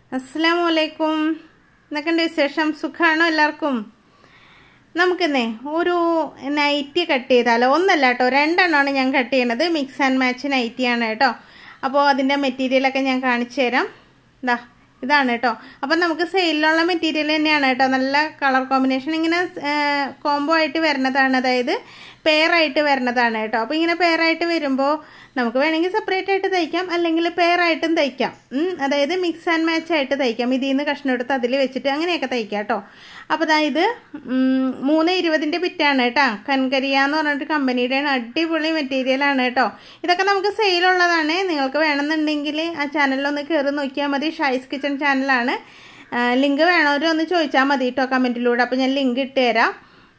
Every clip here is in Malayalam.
അസ്സാം വലൈക്കും എന്നൊക്കെയുണ്ട് വിശേഷം സുഖമാണോ എല്ലാവർക്കും നമുക്കിന്നേ ഒരു നൈറ്റി കട്ട് ചെയ്താലോ ഒന്നല്ല കേട്ടോ രണ്ടെണ്ണമാണ് ഞാൻ കട്ട് ചെയ്യണത് മിക്സ് ആൻഡ് മാച്ച് നൈറ്റിയാണ് കേട്ടോ അപ്പോൾ അതിൻ്റെ മെറ്റീരിയലൊക്കെ ഞാൻ കാണിച്ചു തരാം ഇതാ ഇതാണ് കേട്ടോ അപ്പം നമുക്ക് സെയിലിലുള്ള മെറ്റീരിയൽ തന്നെയാണ് കേട്ടോ നല്ല കളർ കോമ്പിനേഷൻ ഇങ്ങനെ കോംബോ ആയിട്ട് വരുന്നതാണ് അതായത് പെയറായിട്ട് വരുന്നതാണ് കേട്ടോ അപ്പോൾ ഇങ്ങനെ പെയറായിട്ട് വരുമ്പോൾ നമുക്ക് വേണമെങ്കിൽ സെപ്പറേറ്റ് ആയിട്ട് തയ്ക്കാം അല്ലെങ്കിൽ പെയറായിട്ടും തയ്ക്കാം അതായത് മിക്സ് ആൻഡ് മാച്ച് ആയിട്ട് തയ്ക്കാം ഇതിൽ നിന്ന് കഷ്ണം എടുത്ത് അതിൽ വെച്ചിട്ട് അങ്ങനെയൊക്കെ തയ്ക്കാം കേട്ടോ അപ്പോൾ അതായത് മൂന്ന് ഇരുപതിൻ്റെ ബിറ്റാണ് കേട്ടോ കൻകരിയ എന്ന് പറഞ്ഞിട്ട് കമ്പനിയുടെ അടിപൊളി മെറ്റീരിയലാണ് കേട്ടോ ഇതൊക്കെ നമുക്ക് സെയിലുള്ളതാണ് നിങ്ങൾക്ക് വേണമെന്നുണ്ടെങ്കിൽ ആ ചാനലിലൊന്ന് കയറി നോക്കിയാൽ മതി ഷൈസ് കിച്ചൺ ചാനലാണ് ലിങ്ക് വേണവർ ഒന്ന് ചോദിച്ചാൽ മതി കേട്ടോ കമൻറ്റിലൂടെ അപ്പോൾ ഞാൻ ലിങ്ക് ഇട്ട് തരാം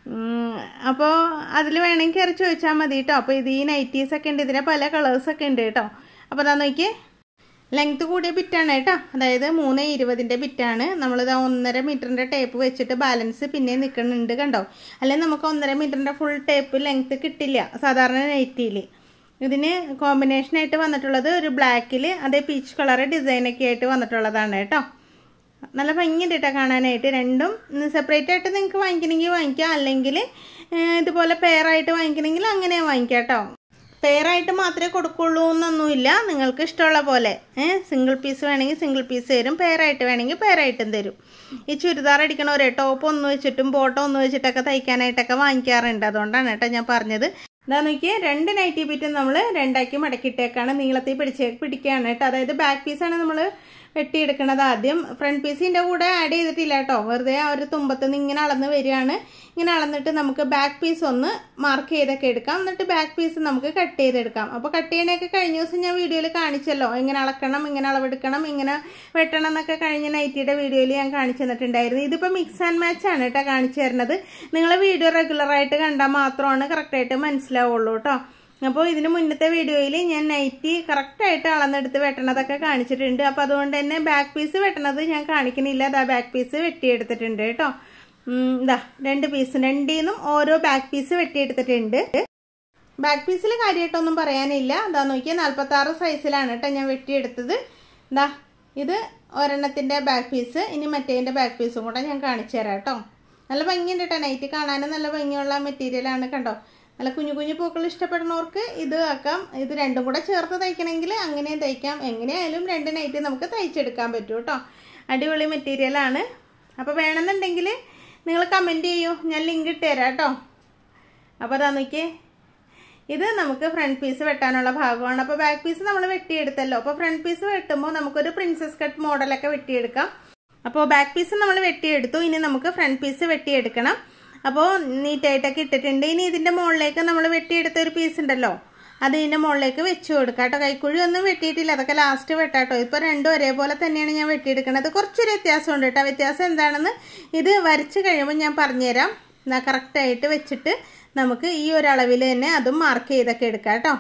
അപ്പോൾ അതിൽ വേണമെങ്കിൽ കയറി ചോദിച്ചാൽ മതി കേട്ടോ അപ്പോൾ ഇത് ഈ നൈറ്റീസ് ഒക്കെ ഉണ്ട് ഇതിന് പല കളേഴ്സൊക്കെ ഉണ്ട് കേട്ടോ അപ്പോൾ അതാ നോക്കിയേ ലെങ്ത് കൂടിയ ബിറ്റാണ് കേട്ടോ അതായത് മൂന്ന് ഇരുപതിൻ്റെ ബിറ്റാണ് നമ്മളിത് ഒന്നര മീറ്ററിൻ്റെ ടേപ്പ് വെച്ചിട്ട് ബാലൻസ് പിന്നെ നിൽക്കുന്നുണ്ട് കണ്ടോ അല്ലെങ്കിൽ നമുക്ക് ഒന്നര മീറ്ററിൻ്റെ ഫുൾ ടേപ്പ് ലെങ്ത് കിട്ടില്ല സാധാരണ നൈറ്റിയിൽ ഇതിന് കോമ്പിനേഷനായിട്ട് വന്നിട്ടുള്ളത് ഒരു ബ്ലാക്കിൽ അതേ പീച്ച് കളർ ഡിസൈനൊക്കെ ആയിട്ട് വന്നിട്ടുള്ളതാണ് കേട്ടോ നല്ല ഭംഗിയുണ്ട് കേട്ടോ കാണാനായിട്ട് രണ്ടും സെപ്പറേറ്റ് ആയിട്ട് നിങ്ങൾക്ക് വാങ്ങിക്കണമെങ്കിൽ വാങ്ങിക്കാം അല്ലെങ്കിൽ ഇതുപോലെ പെയറായിട്ട് വാങ്ങിക്കണമെങ്കിൽ അങ്ങനെ വാങ്ങിക്കാം കേട്ടോ പെയറായിട്ട് മാത്രമേ കൊടുക്കുള്ളൂ എന്നൊന്നുമില്ല നിങ്ങൾക്ക് ഇഷ്ടമുള്ള പോലെ സിംഗിൾ പീസ് വേണമെങ്കിൽ സിംഗിൾ പീസ് തരും പെയറായിട്ട് വേണമെങ്കിൽ പെയറായിട്ടും തരും ഈ ചുരിദാർ അടിക്കണവരെ ടോപ്പ് ഒന്ന് വെച്ചിട്ടും ബോട്ടം ഒന്ന് വെച്ചിട്ടൊക്കെ തയ്ക്കാനായിട്ടൊക്കെ വാങ്ങിക്കാറുണ്ട് അതുകൊണ്ടാണ് കേട്ടോ ഞാൻ പറഞ്ഞത് എന്താ നോക്കിയാൽ രണ്ട് നൈറ്റി ബീറ്റും നമ്മൾ രണ്ടാക്കി മടക്കിയിട്ടേക്കാണ് നീളത്തിൽ പിടിച്ച് പിടിക്കുകയാണ് കേട്ടോ അതായത് ബാക്ക് പീസാണ് നമ്മൾ വെട്ടിയെടുക്കണത് ആദ്യം ഫ്രണ്ട് പീസിൻ്റെ കൂടെ ആഡ് ചെയ്തിട്ടില്ല കേട്ടോ വെറുതെ ആ ഒരു തുമ്പത്ത് ഇങ്ങനെ അളന്ന് വരികയാണ് ഇങ്ങനെ അളന്നിട്ട് നമുക്ക് ബാക്ക് പീസ് ഒന്ന് മാർക്ക് ചെയ്തൊക്കെ എടുക്കാം എന്നിട്ട് ബാക്ക് പീസ് നമുക്ക് കട്ട് ചെയ്തെടുക്കാം അപ്പോൾ കട്ട് ചെയ്യണൊക്കെ കഴിഞ്ഞ ദിവസം ഞാൻ വീഡിയോയിൽ കാണിച്ചല്ലോ എങ്ങനെ അളക്കണം ഇങ്ങനെ അളവെടുക്കണം ഇങ്ങനെ വെട്ടണം എന്നൊക്കെ കഴിഞ്ഞ നൈറ്റിയുടെ വീഡിയോയിൽ ഞാൻ കാണിച്ചു തന്നിട്ടുണ്ടായിരുന്നു ഇതിപ്പോൾ മിക്സ് ആൻഡ് മാച്ച് ആണ് കേട്ടോ കാണിച്ചു തരുന്നത് നിങ്ങൾ വീഡിയോ റെഗുലറായിട്ട് കണ്ടാൽ മാത്രമാണ് കറക്റ്റായിട്ട് മനസ്സിലാവുള്ളൂ കേട്ടോ അപ്പോൾ ഇതിന് മുന്നത്തെ വീഡിയോയിൽ ഞാൻ നൈറ്റി കറക്റ്റായിട്ട് അളന്നെടുത്ത് വെട്ടണതൊക്കെ കാണിച്ചിട്ടുണ്ട് അപ്പോൾ അതുകൊണ്ട് തന്നെ ബാക്ക് പീസ് വെട്ടണത് ഞാൻ കാണിക്കണില്ല അതാ ബാക്ക് പീസ് വെട്ടിയെടുത്തിട്ടുണ്ട് കേട്ടോ ഇതാ രണ്ട് പീസ് രണ്ടിൽ നിന്നും ഓരോ ബാക്ക് പീസ് വെട്ടിയെടുത്തിട്ടുണ്ട് ബാക്ക് പീസിൽ കാര്യമായിട്ടൊന്നും പറയാനില്ല അതാ നോക്കിയാൽ നാൽപ്പത്തി ആറ് സൈസിലാണ് കേട്ടോ ഞാൻ വെട്ടിയെടുത്തത് ഇതാ ഇത് ഒരെണ്ണത്തിൻ്റെ ബാക്ക് പീസ് ഇനി മറ്റേതിൻ്റെ ബാക്ക് പീസും കൂടെ ഞാൻ കാണിച്ചു തരാം കേട്ടോ നല്ല ഭംഗിയുണ്ട് കേട്ടോ നൈറ്റ് കാണാനും നല്ല ഭംഗിയുള്ള മെറ്റീരിയലാണ് കണ്ടോ നല്ല കുഞ്ഞു കുഞ്ഞു പൂക്കൾ ഇഷ്ടപ്പെടുന്നവർക്ക് ഇത് ആക്കാം ഇത് രണ്ടും കൂടെ ചേർത്ത് തയ്ക്കണമെങ്കിൽ അങ്ങനെ തയ്ക്കാം എങ്ങനെയായാലും രണ്ട് നൈറ്റ് നമുക്ക് തയ്ച്ചെടുക്കാൻ പറ്റും കേട്ടോ അടിപൊളി മെറ്റീരിയലാണ് അപ്പോൾ വേണമെന്നുണ്ടെങ്കിൽ നിങ്ങൾ കമൻറ്റ് ചെയ്യൂ ഞാൻ ലിങ്ക് ഇട്ട് തരാം കേട്ടോ അപ്പോൾ അതാ നോക്കിയേ ഇത് നമുക്ക് ഫ്രണ്ട് പീസ് വെട്ടാനുള്ള ഭാഗമാണ് അപ്പോൾ ബാക്ക് പീസ് നമ്മൾ വെട്ടിയെടുത്തല്ലോ അപ്പോൾ ഫ്രണ്ട് പീസ് വെട്ടുമ്പോൾ നമുക്കൊരു പ്രിൻസസ് കട്ട് മോഡലൊക്കെ വെട്ടിയെടുക്കാം അപ്പോൾ ബാക്ക് പീസ് നമ്മൾ വെട്ടിയെടുത്തു ഇനി നമുക്ക് ഫ്രണ്ട് പീസ് വെട്ടിയെടുക്കണം അപ്പോൾ നീറ്റായിട്ടൊക്കെ ഇട്ടിട്ടുണ്ട് ഇനി ഇതിൻ്റെ മുകളിലേക്ക് നമ്മൾ വെട്ടിയെടുത്ത ഒരു പീസ് ഉണ്ടല്ലോ അത് ഇതിൻ്റെ മുകളിലേക്ക് വെച്ച് കൊടുക്കാം കേട്ടോ കൈക്കുഴി ഒന്നും വെട്ടിയിട്ടില്ല അതൊക്കെ ലാസ്റ്റ് വെട്ടാട്ടോ ഇപ്പോൾ രണ്ടും ഒരേപോലെ തന്നെയാണ് ഞാൻ വെട്ടിയെടുക്കുന്നത് കുറച്ചൊരു വ്യത്യാസമുണ്ട് കേട്ടോ വ്യത്യാസം എന്താണെന്ന് ഇത് വരച്ച് കഴിയുമ്പോൾ ഞാൻ പറഞ്ഞുതരാം കറക്റ്റായിട്ട് വെച്ചിട്ട് നമുക്ക് ഈ ഒരു അളവിൽ തന്നെ അതും മാർക്ക് ചെയ്തൊക്കെ എടുക്കാം കേട്ടോ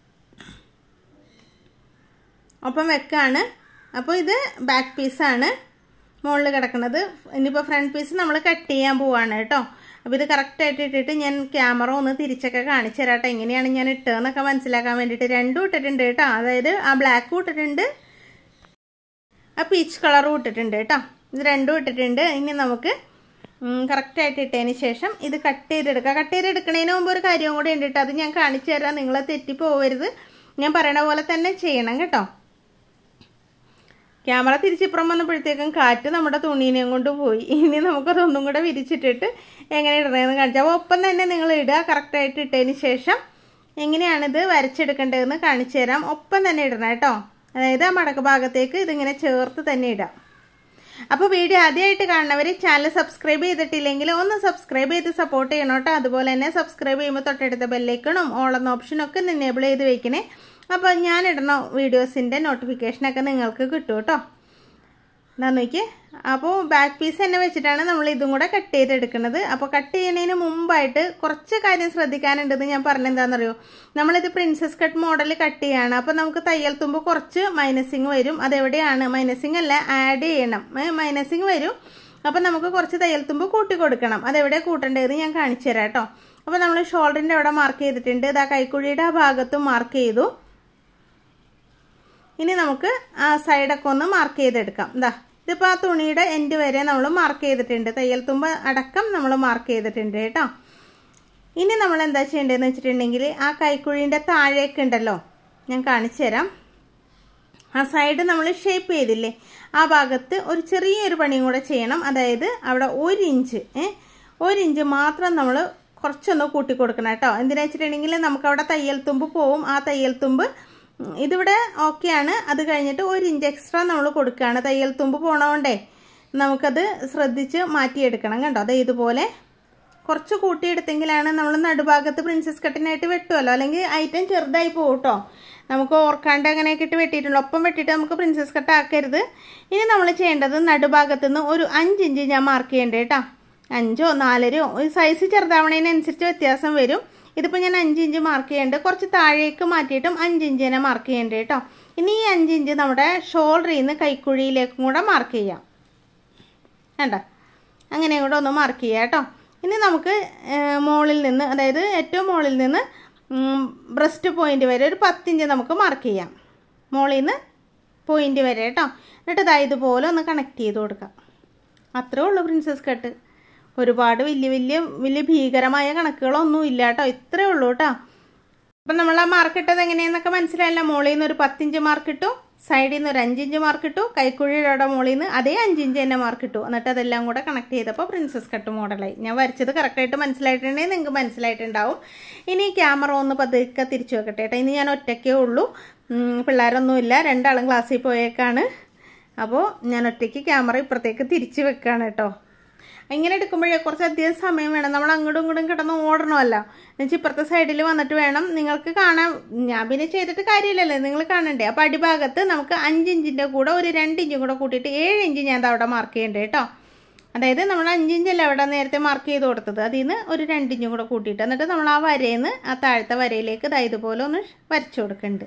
ഒപ്പം വെക്കാണ് അപ്പോൾ ഇത് ബാക്ക് പീസാണ് മുകളിൽ കിടക്കുന്നത് ഇനിയിപ്പോൾ ഫ്രണ്ട് പീസ് നമ്മൾ കട്ട് ചെയ്യാൻ പോവാണ് കേട്ടോ അപ്പോൾ ഇത് കറക്റ്റായിട്ട് ഇട്ടിട്ട് ഞാൻ ക്യാമറ ഒന്ന് തിരിച്ചൊക്കെ കാണിച്ചു തരാം കേട്ടോ എങ്ങനെയാണ് ഞാൻ ഇട്ടതെന്നൊക്കെ മനസ്സിലാക്കാൻ വേണ്ടിയിട്ട് രണ്ടും ഇട്ടിട്ടുണ്ട് കേട്ടോ അതായത് ആ ബ്ലാക്കും ഇട്ടിട്ടുണ്ട് ആ പീച്ച് കളറും ഇട്ടിട്ടുണ്ട് കേട്ടോ ഇത് രണ്ടും ഇട്ടിട്ടുണ്ട് ഇനി നമുക്ക് കറക്റ്റായിട്ട് ഇട്ടതിന് ശേഷം ഇത് കട്ട് ചെയ്തെടുക്കുക കട്ട് ചെയ്തെടുക്കുന്നതിന് മുമ്പ് ഒരു കാര്യം കൂടെ ഉണ്ട് കേട്ടോ അത് ഞാൻ കാണിച്ചു തരാം നിങ്ങൾ തെറ്റിപ്പോവരുത് ഞാൻ പറയണ പോലെ തന്നെ ചെയ്യണം കേട്ടോ ക്യാമറ തിരിച്ചിപ്പുറം വന്നപ്പോഴത്തേക്കും കാറ്റ് നമ്മുടെ തുണീനെയും കൊണ്ട് പോയി ഇനി നമുക്കതൊന്നും കൂടെ വിരിച്ചിട്ടിട്ട് എങ്ങനെ ഇടണതെന്ന് കാണിച്ചാൽ അപ്പോൾ ഒപ്പം തന്നെ നിങ്ങൾ ഇടുക കറക്റ്റായിട്ട് ഇട്ടതിന് ശേഷം എങ്ങനെയാണിത് വരച്ചെടുക്കേണ്ടതെന്ന് കാണിച്ചു തരാം ഒപ്പം തന്നെ ഇടണം കേട്ടോ അതായത് ആ മടക്ക് ഭാഗത്തേക്ക് ഇതിങ്ങനെ ചേർത്ത് തന്നെ ഇടാം അപ്പോൾ വീഡിയോ ആദ്യമായിട്ട് കാണുന്നവർ ചാനൽ സബ്സ്ക്രൈബ് ചെയ്തിട്ടില്ലെങ്കിൽ ഒന്ന് സബ്സ്ക്രൈബ് ചെയ്ത് സപ്പോർട്ട് ചെയ്യണം കേട്ടോ അതുപോലെ തന്നെ സബ്സ്ക്രൈബ് ചെയ്യുമ്പോൾ തൊട്ടടുത്ത ബെല്ലൈക്കണും ഓളെന്ന ഓപ്ഷനൊക്കെ എനേബിൾ ചെയ്ത് വെക്കണേ അപ്പോൾ ഞാനിടുന്ന വീഡിയോസിൻ്റെ നോട്ടിഫിക്കേഷനൊക്കെ നിങ്ങൾക്ക് കിട്ടും കേട്ടോ എന്താ നോക്കി അപ്പോൾ ബാക്ക് പീസ് തന്നെ വെച്ചിട്ടാണ് നമ്മൾ ഇതും കൂടെ കട്ട് ചെയ്തെടുക്കുന്നത് അപ്പോൾ കട്ട് ചെയ്യുന്നതിന് മുമ്പായിട്ട് കുറച്ച് കാര്യം ശ്രദ്ധിക്കാനുണ്ടെന്ന് ഞാൻ പറഞ്ഞെന്താണെന്നറിയോ നമ്മളിത് പ്രിൻസസ് കട്ട് മോഡൽ കട്ട് ചെയ്യാണ് അപ്പോൾ നമുക്ക് തയ്യൽ തുമ്പ് കുറച്ച് മൈനസിങ് വരും അതെവിടെയാണ് മൈനസിങ് അല്ല ആഡ് ചെയ്യണം മൈനസിങ് വരും അപ്പോൾ നമുക്ക് കുറച്ച് തയ്യൽ തുമ്പ് കൂട്ടി കൊടുക്കണം അതെവിടെ കൂട്ടേണ്ടതെന്ന് ഞാൻ കാണിച്ചു തരാം കേട്ടോ അപ്പോൾ നമ്മൾ ഷോൾഡറിൻ്റെ അവിടെ മാർക്ക് ചെയ്തിട്ടുണ്ട് ഇതാ കൈക്കുഴിയുടെ ആ ഭാഗത്തും മാർക്ക് ചെയ്തു ഇനി നമുക്ക് ആ സൈഡൊക്കെ ഒന്ന് മാർക്ക് ചെയ്തെടുക്കാം ഇതാ ഇത് ഇതിപ്പോൾ ആ തുണിയുടെ എൻഡ് വരെ നമ്മൾ മാർക്ക് ചെയ്തിട്ടുണ്ട് തയ്യൽ തുമ്പ് അടക്കം നമ്മൾ മാർക്ക് ചെയ്തിട്ടുണ്ട് കേട്ടോ ഇനി നമ്മൾ എന്താ ചെയ്യേണ്ടതെന്ന് വെച്ചിട്ടുണ്ടെങ്കിൽ ആ കൈക്കുഴീൻ്റെ താഴേക്ക് ഉണ്ടല്ലോ ഞാൻ കാണിച്ചു തരാം ആ സൈഡ് നമ്മൾ ഷേപ്പ് ചെയ്തില്ലേ ആ ഭാഗത്ത് ഒരു ചെറിയൊരു പണിയും കൂടെ ചെയ്യണം അതായത് അവിടെ ഒരു ഇഞ്ച് ഏ ഒരു ഇഞ്ച് മാത്രം നമ്മൾ കുറച്ചൊന്ന് കൂട്ടി കൊടുക്കണം കേട്ടോ എന്തിനാ വെച്ചിട്ടുണ്ടെങ്കിൽ നമുക്ക് അവിടെ തയ്യൽ തുമ്പ് പോവും ആ തയ്യൽ തുമ്പ് ഉം, ഇതിവിടെ ഓക്കെയാണ് അത് കഴിഞ്ഞിട്ട് ഒരു ഇഞ്ച് എക്സ്ട്രാ നമ്മൾ കൊടുക്കുകയാണ് തയ്യൽ തുമ്പ് പോണോണ്ടേ നമുക്കത് ശ്രദ്ധിച്ച് മാറ്റിയെടുക്കണം കണ്ടോ അത് ഇതുപോലെ കുറച്ച് കൂട്ടിയെടുത്തെങ്കിലാണ് നമ്മൾ നടുഭാഗത്ത് പ്രിൻസസ് കട്ടിനായിട്ട് വെട്ടുമല്ലോ അല്ലെങ്കിൽ ഐറ്റം ചെറുതായി പോകും കേട്ടോ നമുക്ക് ഓർക്കാണ്ട് അങ്ങനെയൊക്കെ ഇട്ട് വെട്ടിയിട്ടുള്ളൂ ഒപ്പം വെട്ടിയിട്ട് നമുക്ക് പ്രിൻസസ് കട്ട് ആക്കരുത് ഇനി നമ്മൾ ചെയ്യേണ്ടത് നടുഭാഗത്ത് നിന്ന് ഒരു അഞ്ച് ഇഞ്ച് ഞാൻ മാർക്ക് ചെയ്യേണ്ടത് കേട്ടോ അഞ്ചോ നാലരയോ ഒരു സൈസ് ചെറുതാവണതിനനുസരിച്ച് വ്യത്യാസം വരും ഇതിപ്പോൾ ഞാൻ അഞ്ച് ഇഞ്ച് മാർക്ക് ചെയ്യേണ്ടത് കുറച്ച് താഴേക്ക് മാറ്റിയിട്ടും അഞ്ച് ഇഞ്ച് തന്നെ മാർക്ക് ചെയ്യേണ്ടത് കേട്ടോ ഇനി ഈ അഞ്ച് ഇഞ്ച് നമ്മുടെ ഷോൾഡറിൽ നിന്ന് കൈക്കുഴിയിലേക്കും കൂടെ മാർക്ക് ചെയ്യാം വേണ്ട അങ്ങനെ കൂടെ ഒന്ന് മാർക്ക് ചെയ്യാം കേട്ടോ ഇനി നമുക്ക് ഏഹ്, മുകളിൽ നിന്ന് അതായത് ഏറ്റവും മുകളിൽ നിന്ന് ബ്രസ്റ്റ് പോയിന്റ് വരെ ഒരു പത്തിഞ്ച് നമുക്ക് മാർക്ക് ചെയ്യാം മുകളിൽ നിന്ന് പോയിന്റ് വരെ കേട്ടോ എന്നിട്ട് ഇതാ ഇതുപോലെ ഒന്ന് കണക്ട് ചെയ്ത് കൊടുക്കാം അത്രേ ഉള്ളൂ പ്രിൻസസ് കട്ട് ഒരുപാട് വലിയ വലിയ വലിയ ഭീകരമായ കണക്കുകളൊന്നും ഇല്ല കേട്ടോ ഇത്രേ ഉള്ളൂ കേട്ടോ അപ്പം നമ്മൾ ആ മാർക്ക് ഇട്ടത് എങ്ങനെയെന്നൊക്കെ മനസ്സിലായല്ലോ മുകളിൽ നിന്ന് ഒരു പത്തിഞ്ച് മാർക്ക് ഇട്ടു സൈഡിൽ നിന്ന് ഒരു അഞ്ചിഞ്ച് മാർക്ക് ഇട്ടു കൈക്കുഴിയുടെ മുകളിൽ നിന്ന് അതേ അഞ്ചിഞ്ച് തന്നെ മാർക്ക് ഇട്ടു എന്നിട്ട് അതെല്ലാം കൂടെ കണക്ട് ചെയ്തപ്പോൾ പ്രിൻസസ് കട്ട് മോഡലായി ഞാൻ വരച്ചത് കറക്റ്റായിട്ട് മനസ്സിലായിട്ടുണ്ടെങ്കിൽ നിങ്ങൾക്ക് മനസ്സിലായിട്ടുണ്ടാവും ഇനി ക്യാമറ ഒന്ന് പതുക്കെ തിരിച്ചു വെക്കട്ടെ കേട്ടോ ഇനി ഞാൻ ഒറ്റയ്ക്കേ ഉള്ളൂ ഉം, പിള്ളേരൊന്നുമില്ല രണ്ടാളും ക്ലാസ്സിൽ പോയേക്കാണ് അപ്പോൾ ഞാൻ ഒറ്റയ്ക്ക് ക്യാമറ ഇപ്പുറത്തേക്ക് തിരിച്ച് വെക്കുകയാണ് കേട്ടോ ഇങ്ങനെ എടുക്കുമ്പോഴേ കുറച്ച് അധികം സമയം വേണം നമ്മൾ അങ്ങോട്ടും ഇങ്ങോട്ടും കിടന്ന് ഓടണമല്ലോ എന്നുവെച്ചാൽ ഇപ്പുറത്തെ സൈഡിൽ വന്നിട്ട് വേണം നിങ്ങൾക്ക് കാണാൻ ഞാൻ പിന്നെ ചെയ്തിട്ട് കാര്യമില്ലല്ലോ നിങ്ങൾ കാണണ്ടേ അപ്പോൾ അടിഭാഗത്ത് നമുക്ക് അഞ്ച് ഇഞ്ചിൻ്റെ കൂടെ ഒരു രണ്ട് ഇഞ്ചും കൂടെ കൂട്ടിയിട്ട് ഏഴ് ഇഞ്ച് ഞാൻ ദാ അവിടെ മാർക്ക് ചെയ്യണ്ടേ കേട്ടോ അതായത് നമ്മൾ അഞ്ച് ഇഞ്ചല്ലേ അവിടെ നേരത്തെ മാർക്ക് ചെയ്ത് കൊടുത്തത് അതിൽ നിന്ന് ഒരു രണ്ട് ഇഞ്ചും കൂടെ കൂട്ടിയിട്ട് എന്നിട്ട് നമ്മൾ ആ വരയിൽ നിന്ന് ആ താഴത്തെ വരയിലേക്ക് ദാ ഇതുപോലെ ഒന്ന് വരച്ചു കൊടുക്കുന്നുണ്ട്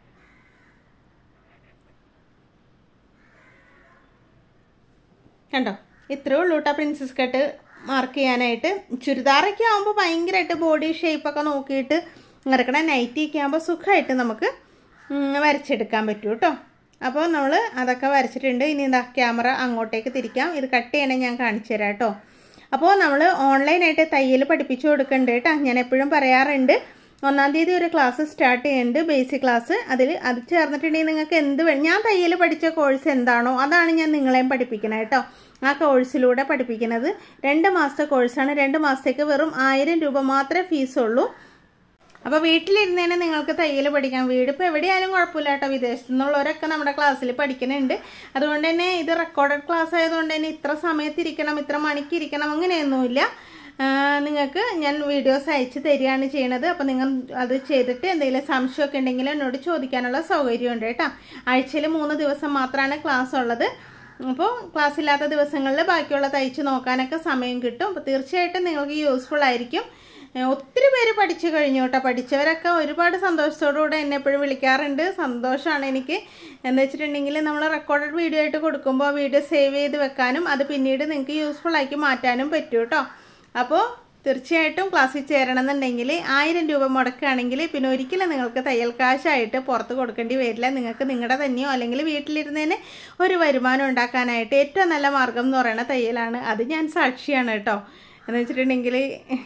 കണ്ടോ ഇത്രേ ഉള്ളൂ കേട്ടോ പ്രിൻസസ് കട്ട് മാർക്ക് ചെയ്യാനായിട്ട് ചുരിദാറൊക്കെ ആകുമ്പോൾ ഭയങ്കരമായിട്ട് ബോഡി ഷേപ്പൊക്കെ നോക്കിയിട്ട് ഇറക്കണ നൈറ്റിയൊക്കെ ആകുമ്പോൾ സുഖമായിട്ട് നമുക്ക് ഉം, വരച്ചെടുക്കാൻ പറ്റും കേട്ടോ അപ്പോൾ നമ്മൾ അതൊക്കെ വരച്ചിട്ടുണ്ട് ഇനി എന്താ ക്യാമറ അങ്ങോട്ടേക്ക് തിരിക്കാം ഇത് കട്ട് ചെയ്യണേ ഞാൻ കാണിച്ചു തരാം കേട്ടോ അപ്പോൾ നമ്മൾ ഓൺലൈനായിട്ട് തയ്യൽ പഠിപ്പിച്ചു കൊടുക്കുന്നുണ്ട് കേട്ടോ ഞാൻ എപ്പോഴും പറയാറുണ്ട് ഒന്നാം തീയതി ഒരു ക്ലാസ് സ്റ്റാർട്ട് ചെയ്യുന്നുണ്ട് ബേസിക് ക്ലാസ് അതിൽ അത് ചേർന്നിട്ടുണ്ടെങ്കിൽ നിങ്ങൾക്ക് എന്ത് വേ ഞാൻ തയ്യൽ പഠിച്ച കോഴ്സ് എന്താണോ അതാണ് ഞാൻ നിങ്ങളെയും പഠിപ്പിക്കുന്നത് കേട്ടോ ആ കോഴ്സിലൂടെ പഠിപ്പിക്കുന്നത് രണ്ട് മാസത്തെ കോഴ്സാണ് രണ്ട് മാസത്തേക്ക് വെറും ആയിരം രൂപ മാത്രമേ ഫീസുള്ളൂ അപ്പോൾ വീട്ടിലിരുന്നേനെ നിങ്ങൾക്ക് തയ്യൽ പഠിക്കാം വീട് ഇപ്പോൾ എവിടെയായാലും കുഴപ്പമില്ല കേട്ടോ വിദേശത്തു നിന്നുള്ളവരൊക്കെ നമ്മുടെ ക്ലാസ്സിൽ പഠിക്കുന്നുണ്ട് അതുകൊണ്ട് തന്നെ ഇത് റെക്കോർഡഡ് ക്ലാസ് ആയതുകൊണ്ട് തന്നെ ഇത്ര സമയത്തിരിക്കണം ഇത്ര മണിക്കിരിക്കണം അങ്ങനെയൊന്നുമില്ല ആ, നിങ്ങൾക്ക് ഞാൻ വീഡിയോസ് അയച്ചു തരികയാണ് ചെയ്യണത് അപ്പോൾ നിങ്ങൾ അത് ചെയ്തിട്ട് എന്തെങ്കിലും സംശയമൊക്കെ ഉണ്ടെങ്കിൽ എന്നോട് ചോദിക്കാനുള്ള സൗകര്യമുണ്ട് കേട്ടോ ആഴ്ചയിൽ മൂന്ന് ദിവസം മാത്രമാണ് ക്ലാസ് ഉള്ളത് അപ്പോൾ ക്ലാസ് ഇല്ലാത്ത ദിവസങ്ങളിൽ ബാക്കിയുള്ള തയ്ച്ച് നോക്കാനൊക്കെ സമയം കിട്ടും അപ്പോൾ തീർച്ചയായിട്ടും നിങ്ങൾക്ക് യൂസ്ഫുൾ ആയിരിക്കും ഏഹ് ഒത്തിരി പേര് പഠിച്ചു കഴിഞ്ഞു കേട്ടോ പഠിച്ചവരൊക്കെ ഒരുപാട് സന്തോഷത്തോടുകൂടെ എന്നെ എപ്പോഴും വിളിക്കാറുണ്ട് സന്തോഷമാണ് എനിക്ക് എന്താ വെച്ചിട്ടുണ്ടെങ്കിൽ നമ്മൾ റെക്കോർഡഡ് വീഡിയോ ആയിട്ട് കൊടുക്കുമ്പോൾ ആ വീഡിയോ സേവ് ചെയ്ത് വെക്കാനും അത് പിന്നീട് നിങ്ങൾക്ക് യൂസ്ഫുൾ ആക്കി മാറ്റാനും പറ്റും കേട്ടോ അപ്പോൾ തീർച്ചയായിട്ടും ക്ലാസ്സിൽ ചേരണം എന്നുണ്ടെങ്കിൽ ആയിരം രൂപ മുടക്കുകയാണെങ്കിൽ പിന്നെ ഒരിക്കലും നിങ്ങൾക്ക് തയ്യൽ കാശായിട്ട് പുറത്ത് കൊടുക്കേണ്ടി വരില്ല നിങ്ങൾക്ക് നിങ്ങളുടെ തന്നെയോ അല്ലെങ്കിൽ വീട്ടിലിരുന്നതിന് ഒരു വരുമാനം ഉണ്ടാക്കാനായിട്ട് ഏറ്റവും നല്ല മാർഗം എന്ന് പറയുന്നത് തയ്യലാണ് അത് ഞാൻ സാക്ഷിയാണ് കേട്ടോ എന്ന് വെച്ചിട്ടുണ്ടെങ്കിൽ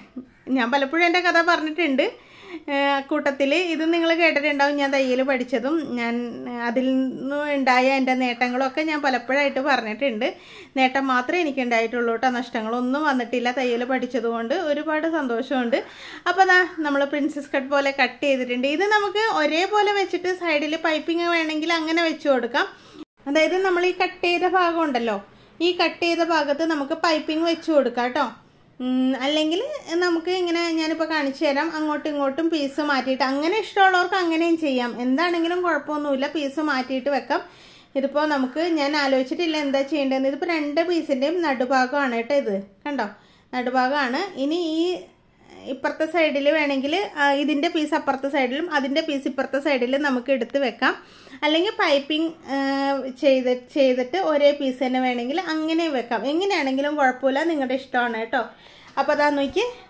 ഞാൻ പലപ്പോഴും എൻ്റെ കഥ പറഞ്ഞിട്ടുണ്ട് കൂട്ടത്തിൽ ഇത് നിങ്ങൾ കേട്ടിട്ടുണ്ടാവും ഞാൻ തയ്യൽ പഠിച്ചതും ഞാൻ അതിൽ നിന്ന് ഉണ്ടായ എൻ്റെ നേട്ടങ്ങളൊക്കെ ഞാൻ പലപ്പോഴായിട്ട് പറഞ്ഞിട്ടുണ്ട് നേട്ടം മാത്രമേ എനിക്ക് ഉണ്ടായിട്ടുള്ളൂ കേട്ടോ നഷ്ടങ്ങളൊന്നും വന്നിട്ടില്ല തയ്യൽ പഠിച്ചതുകൊണ്ട് ഒരുപാട് സന്തോഷമുണ്ട് അപ്പോൾ അതാ നമ്മൾ പ്രിൻസസ് കട്ട് പോലെ കട്ട് ചെയ്തിട്ടുണ്ട് ഇത് നമുക്ക് ഒരേപോലെ വെച്ചിട്ട് സൈഡിൽ പൈപ്പിംഗ് വേണമെങ്കിൽ അങ്ങനെ വെച്ച് കൊടുക്കാം അതായത് നമ്മൾ ഈ കട്ട് ചെയ്ത ഭാഗം ഉണ്ടല്ലോ ഈ കട്ട് ചെയ്ത ഭാഗത്ത് നമുക്ക് പൈപ്പിംഗ് വെച്ച് കൊടുക്കാം കേട്ടോ ഉം, അല്ലെങ്കിൽ നമുക്ക് ഇങ്ങനെ ഞാനിപ്പോൾ കാണിച്ചു തരാം അങ്ങോട്ടും ഇങ്ങോട്ടും പീസ് മാറ്റിയിട്ട് അങ്ങനെ ഇഷ്ടമുള്ളവർക്ക് അങ്ങനെയും ചെയ്യാം എന്താണെങ്കിലും കുഴപ്പമൊന്നുമില്ല പീസ് മാറ്റിയിട്ട് വെക്കാം ഇതിപ്പോൾ നമുക്ക് ഞാൻ ആലോചിച്ചിട്ടില്ല എന്താ ചെയ്യേണ്ടതെന്ന് ഇതിപ്പോൾ രണ്ട് പീസിൻ്റെയും നടുഭാഗമാണ് കേട്ടോ ഇത് കണ്ടോ നടുഭാഗമാണ് ഇനി ഈ ഇപ്പുറത്തെ സൈഡിൽ വേണമെങ്കിൽ ഇതിൻ്റെ പീസ് അപ്പുറത്തെ സൈഡിലും അതിൻ്റെ പീസ് ഇപ്പുറത്തെ സൈഡിലും നമുക്ക് എടുത്ത് വെക്കാം അല്ലെങ്കിൽ പൈപ്പിംഗ് ചെയ്ത് ചെയ്തിട്ട് ഒരേ പീസ് തന്നെ വേണമെങ്കിൽ അങ്ങനെ വെക്കാം എങ്ങനെയാണെങ്കിലും കുഴപ്പമില്ല നിങ്ങളുടെ ഇഷ്ടമാണ് കേട്ടോ അപ്പോൾ അതാ നോക്കി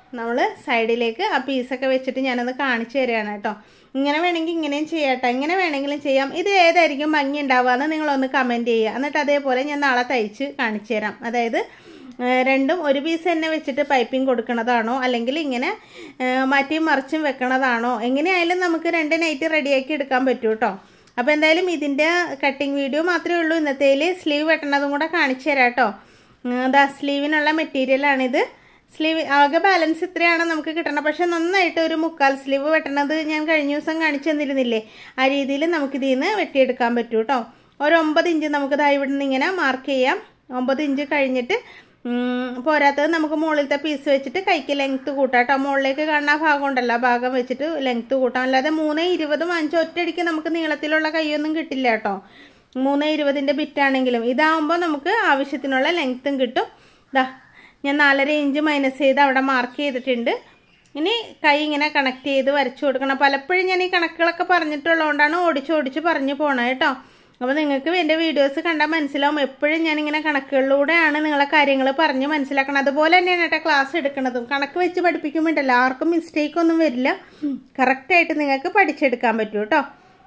നമ്മൾ സൈഡിലേക്ക് ആ പീസൊക്കെ വെച്ചിട്ട് ഞാനത് കാണിച്ചു തരികയാണ് കേട്ടോ ഇങ്ങനെ വേണമെങ്കിൽ ഇങ്ങനെയും ചെയ്യാം കേട്ടോ ഇങ്ങനെ വേണമെങ്കിലും ചെയ്യാം ഇത് ഏതായിരിക്കും ഭംഗി ഉണ്ടാവുക എന്ന് നിങ്ങളൊന്ന് കമൻറ്റ് ചെയ്യുക എന്നിട്ട് അതേപോലെ ഞാൻ നാളെ തയ്ച്ച് കാണിച്ചു തരാം അതായത് ഏഹ് രണ്ടും ഒരു പീസ് തന്നെ വെച്ചിട്ട് പൈപ്പിംഗ് കൊടുക്കണതാണോ അല്ലെങ്കിൽ ഇങ്ങനെ ഏഹ് മാറ്റിയും മറിച്ചും വെക്കണതാണോ എങ്ങനെയായാലും നമുക്ക് രണ്ട് നൈറ്റ് റെഡിയാക്കി എടുക്കാൻ പറ്റും കേട്ടോ അപ്പോൾ എന്തായാലും ഇതിൻ്റെ കട്ടിങ് വീഡിയോ മാത്രമേ ഉള്ളൂ ഇന്നത്തേൽ സ്ലീവ് വെട്ടണതും കൂടെ കാണിച്ചു തരാം കേട്ടോ ദാ സ്ലീവിനുള്ള മെറ്റീരിയലാണിത് സ്ലീവ് ആകെ ബാലൻസ് ഇത്രയാണ് നമുക്ക് കിട്ടണം പക്ഷെ നന്നായിട്ട് ഒരു മുക്കാൽ സ്ലീവ് വെട്ടണത് ഞാൻ കഴിഞ്ഞ ദിവസം കാണിച്ചു തന്നിരുന്നില്ലേ ആ രീതിയിൽ നമുക്കിതിൽ നിന്ന് വെട്ടിയെടുക്കാൻ പറ്റും കേട്ടോ ഒരു ഒമ്പത് ഇഞ്ച് നമുക്ക് ദാ ഇവിടെ നിന്ന് ഇങ്ങനെ മാർക്ക് ചെയ്യാം ഒമ്പത് ഇഞ്ച് കഴിഞ്ഞിട്ട് ഉം, പോരാത്തത് നമുക്ക് മുകളിലത്തെ പീസ് വെച്ചിട്ട് കൈക്ക് ലെങ്ത്ത് കൂട്ടാം കേട്ടോ മുകളിലേക്ക് കാണുന്ന ആ ഭാഗം ഉണ്ടല്ലോ ആ ഭാഗം വെച്ചിട്ട് ലെങ്ത്ത് കൂട്ടാം അല്ലാതെ മൂന്ന് ഇരുപതും അഞ്ചോ ഒറ്റയടിക്ക് നമുക്ക് നീളത്തിലുള്ള കൈയൊന്നും കിട്ടില്ല കേട്ടോ മൂന്ന് ഇരുപതിൻ്റെ ബിറ്റാണെങ്കിലും ഇതാവുമ്പോൾ നമുക്ക് ആവശ്യത്തിനുള്ള ലെങ്ത്തും കിട്ടും ദാ ഞാൻ നാലര ഇഞ്ച് മൈനസ് ചെയ്ത് അവിടെ മാർക്ക് ചെയ്തിട്ടുണ്ട് ഇനി കൈ ഇങ്ങനെ കണക്ട് ചെയ്ത് വരച്ചു കൊടുക്കണം പലപ്പോഴും ഞാൻ ഈ കണക്കുകളൊക്കെ പറഞ്ഞിട്ടുള്ളതുകൊണ്ടാണ് ഓടിച്ച് ഓടിച്ച് പറഞ്ഞു പോണത് കേട്ടോ അപ്പോൾ നിങ്ങൾക്ക് എൻ്റെ വീഡിയോസ് കണ്ടാൽ മനസ്സിലാവും എപ്പോഴും ഞാനിങ്ങനെ കണക്കുകളിലൂടെയാണ് നിങ്ങളെ കാര്യങ്ങൾ പറഞ്ഞ് മനസ്സിലാക്കണം അതുപോലെ തന്നെയാണ് കേട്ടോ ക്ലാസ് എടുക്കുന്നതും കണക്ക് വെച്ച് പഠിപ്പിക്കുമ്പോഴല്ലോ ആർക്കും മിസ്റ്റേക്ക് ഒന്നും വരില്ല കറക്റ്റായിട്ട് നിങ്ങൾക്ക് പഠിച്ചെടുക്കാൻ പറ്റും കേട്ടോ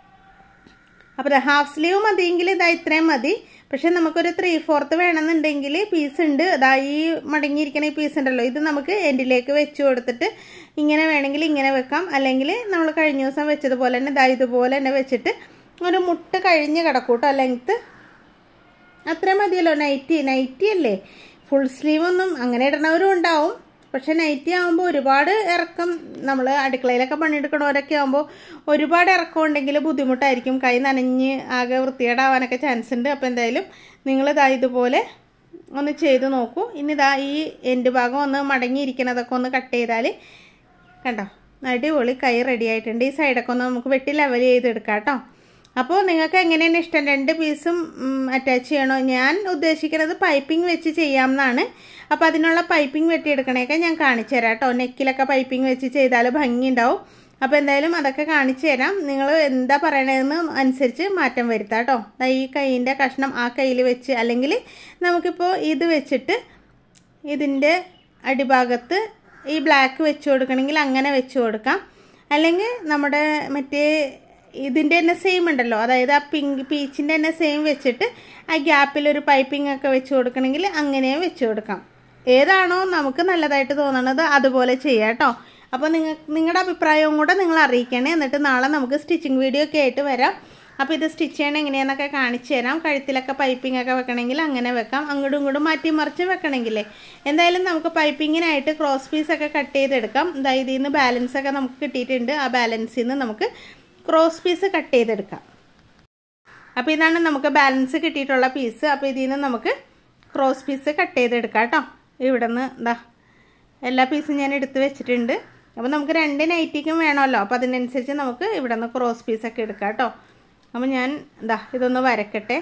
അപ്പോൾ ഹാഫ് സ്ലീവ് മതിയെങ്കിൽ ഇതാ ഇത്രയും മതി പക്ഷെ നമുക്കൊരു ത്രീ ഫോർത്ത് വേണമെന്നുണ്ടെങ്കിൽ പീസ് ഉണ്ട് ഇതാ ഈ മടങ്ങിയിരിക്കുന്ന ഈ പീസ് ഉണ്ടല്ലോ ഇത് നമുക്ക് എൻഡിലേക്ക് വെച്ച് കൊടുത്തിട്ട് ഇങ്ങനെ വേണമെങ്കിൽ ഇങ്ങനെ വെക്കാം അല്ലെങ്കിൽ നമ്മൾ കഴിഞ്ഞ ദിവസം വെച്ചതുപോലെ തന്നെ ഇതാ ഇതുപോലെ തന്നെ വെച്ചിട്ട് ഒരു മുട്ട് കഴിഞ്ഞ് കിടക്കൂട്ടോ ലെങ്ത്ത് അത്ര മതിയല്ലോ നൈറ്റി നൈറ്റി അല്ലേ ഫുൾ സ്ലീവ് ഒന്നും അങ്ങനെ ഇടണവരും ഉണ്ടാവും പക്ഷെ നൈറ്റി ആകുമ്പോൾ ഒരുപാട് ഇറക്കം നമ്മൾ അടുക്കളയിലൊക്കെ പണിയെടുക്കണവരൊക്കെ ആകുമ്പോൾ ഒരുപാട് ഇറക്കം ഉണ്ടെങ്കിൽ ബുദ്ധിമുട്ടായിരിക്കും കൈ നനഞ്ഞ് ആകെ വൃത്തികേടാവാനൊക്കെ ചാൻസ് ഉണ്ട് അപ്പോൾ എന്തായാലും നിങ്ങൾ ഇതാ ഇതുപോലെ ഒന്ന് ചെയ്ത് നോക്കൂ ഇനി ഇതാ ഈ എൻഡ് ഭാഗം ഒന്ന് മടങ്ങിയിരിക്കണതൊക്കെ ഒന്ന് കട്ട് ചെയ്താൽ കണ്ടോ അടിപൊളി കൈ റെഡി ആയിട്ടുണ്ട് ഈ സൈഡൊക്കെ ഒന്ന് നമുക്ക് വെട്ടി ലെവൽ ചെയ്തെടുക്കാം കേട്ടോ അപ്പോൾ നിങ്ങൾക്ക് എങ്ങനെയാണ് ഇഷ്ടം രണ്ട് പീസും അറ്റാച്ച് ചെയ്യണോ ഞാൻ ഉദ്ദേശിക്കുന്നത് പൈപ്പിംഗ് വെച്ച് ചെയ്യാമെന്നാണ് അപ്പോൾ അതിനുള്ള പൈപ്പിംഗ് വെട്ടിയെടുക്കണേക്കെ ഞാൻ കാണിച്ചു തരാം കേട്ടോ നെക്കിലൊക്കെ പൈപ്പിംഗ് വെച്ച് ചെയ്താൽ ഭംഗി ഉണ്ടാവും അപ്പോൾ എന്തായാലും അതൊക്കെ കാണിച്ചു തരാം നിങ്ങൾ എന്താ പറയണതെന്ന് അനുസരിച്ച് മാറ്റം വരുത്താം കേട്ടോ ദാ ഈ കൈയിൻ്റെ കഷ്ണം ആ കയ്യിൽ വെച്ച് അല്ലെങ്കിൽ നമുക്കിപ്പോൾ ഇത് വെച്ചിട്ട് ഇതിൻ്റെ അടിഭാഗത്ത് ഈ ബ്ലാക്ക് വെച്ച് കൊടുക്കണമെങ്കിൽ അങ്ങനെ വെച്ച് കൊടുക്കാം അല്ലെങ്കിൽ നമ്മുടെ മറ്റേ ഇതിൻ്റെ തന്നെ സെയിം ഉണ്ടല്ലോ അതായത് ആ പിങ്ക് പീച്ചിൻ്റെ തന്നെ സെയിം വെച്ചിട്ട് ആ ഗ്യാപ്പിൽ ഒരു പൈപ്പിംഗ് ഒക്കെ വെച്ച് കൊടുക്കണമെങ്കിൽ അങ്ങനെ വെച്ച് കൊടുക്കാം ഏതാണോ നമുക്ക് നല്ലതായിട്ട് തോന്നണത് അതുപോലെ ചെയ്യാം കേട്ടോ അപ്പോൾ നിങ്ങൾ നിങ്ങളുടെ അഭിപ്രായവും കൂടെ നിങ്ങൾ അറിയിക്കണേ എന്നിട്ട് നാളെ നമുക്ക് സ്റ്റിച്ചിങ് വീഡിയോ ഒക്കെ ആയിട്ട് വരാം അപ്പോൾ ഇത് സ്റ്റിച്ച് ചെയ്യണം എങ്ങനെയാണെന്നൊക്കെ കാണിച്ചു തരാം കഴുത്തിലൊക്കെ പൈപ്പിംഗ് ഒക്കെ വെക്കണമെങ്കിൽ അങ്ങനെ വെക്കാം അങ്ങോട്ടും ഇങ്ങോട്ടും മാറ്റി മറിച്ച് വെക്കണമെങ്കിലേ എന്തായാലും നമുക്ക് പൈപ്പിങ്ങിനായിട്ട് ക്രോസ് പീസൊക്കെ കട്ട് ചെയ്തെടുക്കാം ഇതാ ഇതിൽ നിന്ന് ബാലൻസ് ഒക്കെ നമുക്ക് കിട്ടിയിട്ടുണ്ട് ആ ബാലൻസിൽ നിന്ന് നമുക്ക് ക്രോസ് പീസ് കട്ട് ചെയ്തെടുക്കാം അപ്പോൾ ഇതാണ് നമുക്ക് ബാലൻസ് കിട്ടിയിട്ടുള്ള പീസ് അപ്പോൾ ഇതിൽ നിന്ന് നമുക്ക് ക്രോസ് പീസ് കട്ട് ചെയ്തെടുക്കാം കേട്ടോ ഇവിടെ നിന്ന് ഇതാ എല്ലാ പീസും ഞാൻ എടുത്ത് വെച്ചിട്ടുണ്ട് അപ്പോൾ നമുക്ക് രണ്ട് നൈറ്റിക്കും വേണമല്ലോ അപ്പോൾ അതിനനുസരിച്ച് നമുക്ക് ഇവിടെ നിന്ന് ക്രോസ് പീസൊക്കെ എടുക്കാം കേട്ടോ അപ്പോൾ ഞാൻ ഇതാ ഇതൊന്ന് വരക്കട്ടെ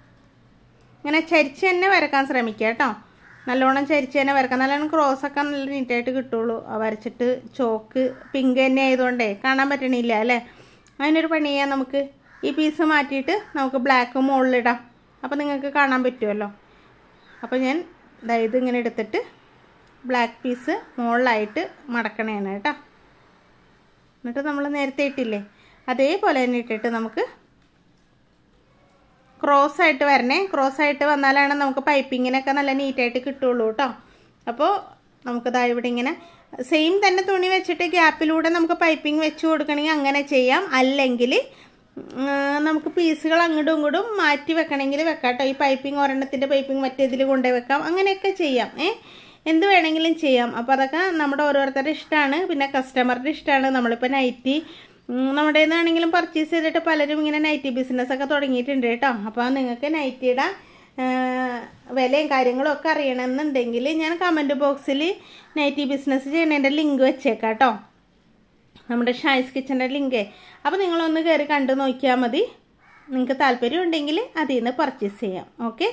ഇങ്ങനെ ചരിച്ച് തന്നെ വരക്കാൻ ശ്രമിക്കുക കേട്ടോ നല്ലോണം ചരിച്ച് തന്നെ വരക്കാം നല്ലോണം ക്രോസൊക്കെ നല്ല നീറ്റായിട്ട് കിട്ടുള്ളൂ ആ വരച്ചിട്ട് ചോക്ക് പിങ്ക് തന്നെ ആയതുകൊണ്ടേ കാണാൻ പറ്റണില്ല അല്ലേ അതിനൊരു പണി ചെയ്യാം നമുക്ക് ഈ പീസ് മാറ്റിയിട്ട് നമുക്ക് ബ്ലാക്ക് മുകളിലിടാം അപ്പോൾ നിങ്ങൾക്ക് കാണാൻ പറ്റുമല്ലോ അപ്പോൾ ഞാൻ ഇത് ഇങ്ങനെ എടുത്തിട്ട് ബ്ലാക്ക് പീസ് മുകളിലായിട്ട് മടക്കണേണ് കേട്ടോ എന്നിട്ട് നമ്മൾ നേരത്തെ ഇട്ടില്ലേ അതേപോലെ തന്നെ ഇട്ടിട്ട് നമുക്ക് ക്രോസ് ആയിട്ട് വരണേ ക്രോസ് ആയിട്ട് വന്നാലാണ് നമുക്ക് പൈപ്പിങ്ങിനൊക്കെ നല്ല നീറ്റായിട്ട് കിട്ടുള്ളൂ കേട്ടോ അപ്പോൾ നമുക്കിതാ ഇവിടെ ഇങ്ങനെ സെയിം തന്നെ തുണി വെച്ചിട്ട് ഗ്യാപ്പിലൂടെ നമുക്ക് പൈപ്പിംഗ് വെച്ച് കൊടുക്കണമെങ്കിൽ അങ്ങനെ ചെയ്യാം അല്ലെങ്കിൽ നമുക്ക് പീസുകൾ അങ്ങോട്ടും ഇങ്ങോട്ടും മാറ്റി വെക്കണമെങ്കിൽ വെക്കാം കേട്ടോ ഈ പൈപ്പിംഗ് ഒരെണ്ണത്തിൻ്റെ പൈപ്പിംഗ് മറ്റേതിൽ കൊണ്ടുപോയി വെക്കാം അങ്ങനെയൊക്കെ ചെയ്യാം ഏ എന്ത് വേണമെങ്കിലും ചെയ്യാം അപ്പോൾ അതൊക്കെ നമ്മുടെ ഓരോരുത്തരുടെ ഇഷ്ടമാണ് പിന്നെ കസ്റ്റമറുടെ ഇഷ്ടമാണ് നമ്മളിപ്പോൾ നൈറ്റി നമ്മുടെ നിന്നാണെങ്കിലും പർച്ചേസ് ചെയ്തിട്ട് പലരും ഇങ്ങനെ നൈറ്റി ബിസിനസ്സൊക്കെ തുടങ്ങിയിട്ടുണ്ട് കേട്ടോ അപ്പോൾ നിങ്ങൾക്ക് നൈറ്റിയുടെ വിലയും കാര്യങ്ങളും ഒക്കെ അറിയണമെന്നുണ്ടെങ്കിൽ ഞാൻ കമൻറ്റ് ബോക്സിൽ നൈറ്റി ബിസിനസ് ചെയ്യുന്നതിൻ്റെ ലിങ്ക് വെച്ചേക്കാം കേട്ടോ നമ്മുടെ ഷായ്സ് കിച്ചൻ്റെ ലിങ്ക് അപ്പോൾ നിങ്ങളൊന്ന് കയറി കണ്ടു നോക്കിയാൽ മതി നിങ്ങൾക്ക് താല്പര്യം ഉണ്ടെങ്കിൽ അതിൽ നിന്ന് പർച്ചേസ് ചെയ്യാം ഓക്കെ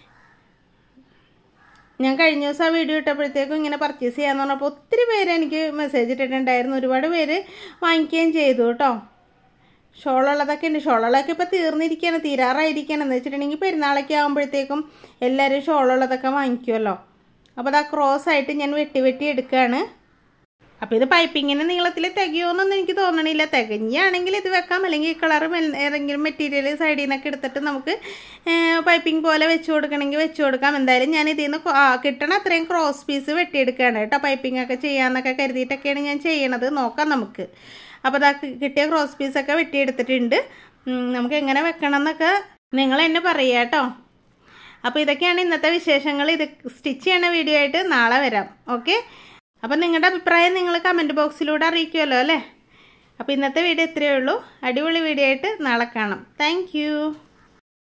ഞാൻ കഴിഞ്ഞ ദിവസം ആ വീഡിയോ ഇട്ടപ്പോഴത്തേക്കും ഇങ്ങനെ പർച്ചേസ് ചെയ്യാന്ന് പറഞ്ഞപ്പോൾ ഒത്തിരി പേര് എനിക്ക് മെസ്സേജ് ഇട്ടിട്ടുണ്ടായിരുന്നു ഒരുപാട് പേര് വാങ്ങിക്കുകയും ചെയ്തു കേട്ടോ ഷോളുള്ളതൊക്കെ ഉണ്ട് ഷോളുള്ളതൊക്കെ ഇപ്പോൾ തീർന്നിരിക്കുകയാണ് തീരാറായിരിക്കുകയാണ് എന്ന് വെച്ചിട്ടുണ്ടെങ്കിൽ പെരുന്നാളൊക്കെ ആകുമ്പോഴത്തേക്കും എല്ലാവരും ഷോളുള്ളതൊക്കെ വാങ്ങിക്കുമല്ലോ അപ്പോൾ അത് ആ ക്രോസ് ആയിട്ട് ഞാൻ വെട്ടി വെട്ടി എടുക്കുകയാണ് അപ്പോൾ ഇത് പൈപ്പിങ്ങിന് നീളത്തിൽ തികയുമെന്നൊന്നും എനിക്ക് തോന്നണില്ല തികഞ്ഞാണെങ്കിൽ ഇത് വെക്കാം അല്ലെങ്കിൽ ഈ കളർ ഏതെങ്കിലും മെറ്റീരിയൽ സൈഡിൽ നിന്നൊക്കെ എടുത്തിട്ട് നമുക്ക് പൈപ്പിംഗ് പോലെ വെച്ച് കൊടുക്കണമെങ്കിൽ വെച്ച് കൊടുക്കാം എന്തായാലും ഞാൻ ഇതിൽ നിന്ന് കിട്ടണ അത്രയും ക്രോസ് പീസ് വെട്ടിയെടുക്കുകയാണ് കേട്ടോ പൈപ്പിംഗ് ഒക്കെ ചെയ്യാമെന്നൊക്കെ കരുതിയിട്ടൊക്കെയാണ് ഞാൻ ചെയ്യണത് നോക്കാം നമുക്ക് അപ്പോൾ അതാ കിട്ടിയ ക്രോസ് പീസൊക്കെ വെട്ടിയെടുത്തിട്ടുണ്ട് നമുക്ക് എങ്ങനെ വെക്കണം എന്നൊക്കെ നിങ്ങൾ എന്നെ പറയുക കേട്ടോ അപ്പോൾ ഇതൊക്കെയാണ് ഇന്നത്തെ വിശേഷങ്ങൾ ഇത് സ്റ്റിച്ച് ചെയ്യണ വീഡിയോ ആയിട്ട് നാളെ വരാം ഓക്കെ അപ്പം നിങ്ങളുടെ അഭിപ്രായം നിങ്ങൾ കമൻറ്റ് ബോക്സിലൂടെ അറിയിക്കുമല്ലോ അല്ലേ അപ്പോൾ ഇന്നത്തെ വീഡിയോ ഇത്രയേ ഉള്ളൂ അടിപൊളി വീഡിയോ ആയിട്ട് നാളെ കാണാം താങ്ക്